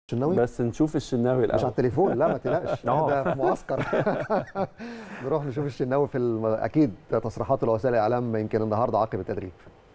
الشناوي بس نشوف الشناوي مش على الاول التليفون لا ما تقلقش آه. ده في معسكر نروح نشوف الشناوي في الم... اكيد تصريحات وسائل الاعلام يمكن النهارده عقب التدريب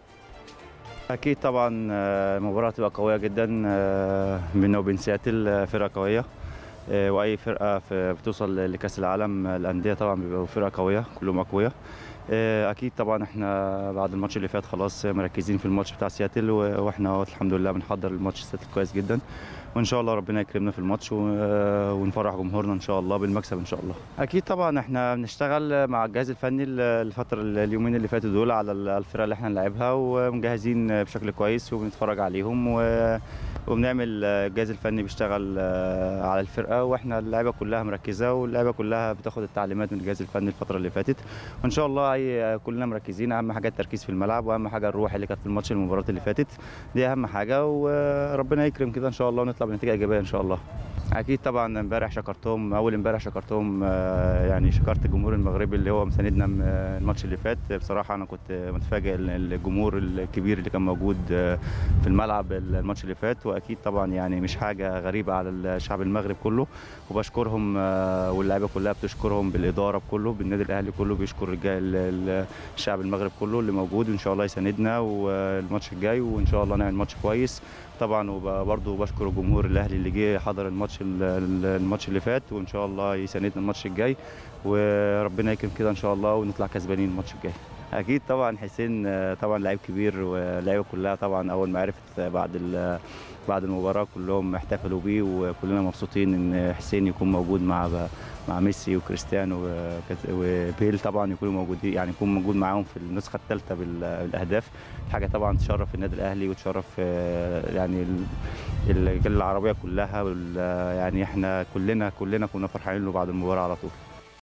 اكيد طبعا آه، المباراه هتبقى قويه جدا آه، بيننا وبين سياتل آه، فرقه قويه آه، واي فرقه في- بتوصل لكاس العالم آه، الانديه طبعا بيبقوا فرقه قويه كلهم اقوياء آه، اكيد طبعا احنا بعد الماتش اللي فات خلاص مركزين في الماتش بتاع سياتل و- واحنا أهوت الحمد لله بنحضر الماتش سياتل كويس جدا وان شاء الله ربنا يكرمنا في الماتش و- آه، ونفرح جمهورنا ان شاء الله بالمكسب ان شاء الله اكيد طبعا احنا بنشتغل مع الجهاز الفني ال- الفتره اليومين اللي فاتوا دول على ال- الفرقه اللي احنا نلعبها ومجهزين بشكل كويس وبنتفرج عليهم و... وبنعمل الجهاز الفني بيشتغل آه، على الفرقه واحنا اللعيبه كلها مركزه واللعيبه كلها بتاخد التعليمات من الجهاز الفني الفتره اللي فاتت وان شاء الله أي كلنا مركزين اهم حاجه التركيز في الملعب واهم حاجه الروح اللي كانت في الماتش المباراه اللي فاتت دي اهم حاجه وربنا يكرم كده ان شاء الله ونطلع بنتيجه ايجابيه ان شاء الله اكيد طبعا امبارح شكرتهم اول امبارح شكرتهم آه، يعني شكرت الجمهور المغربي اللي هو مساندنا م- آه، الماتش اللي فات بصراحه انا كنت متفاجئ ال- الجمهور الكبير اللي كان موجود آه، في الملعب الماتش اللي فات واكيد طبعا يعني مش حاجه غريبه على الشعب المغرب كله وبشكرهم آه، واللعيبه كلها بتشكرهم بالاداره كله بالنادي الاهلي كله بيشكر الج- ال- ال- الشعب المغرب كله اللي موجود وان شاء الله يساندنا والماتش الجاي وان شاء الله نعمل ماتش كويس طبعا وبرضه بشكر الجمهور الاهلي اللي جه حضر الماتش ال- ال- الماتش اللي فات وان شاء الله يساندنا الماتش الجاي وربنا يكرم كده ان شاء الله ونطلع كسبانين الماتش الجاي اكيد طبعا حسين آه، طبعا لعيب كبير واللعيبه كلها طبعا اول ما عرفت بعد ال- بعد المباراه كلهم احتفلوا بيه وكلنا مبسوطين ان حسين يكون موجود مع مع ميسي وكريستيانو وكت- وبيل طبعا يكونوا موجودين يعني يكون موجود معاهم في النسخه الثالثه بالاهداف حاجه طبعا تشرف النادي الاهلي وتشرف آه، يعني ال- ال- العربيه كلها وال- يعني احنا كلنا كلنا كنا فرحانين له بعد المباراه على طول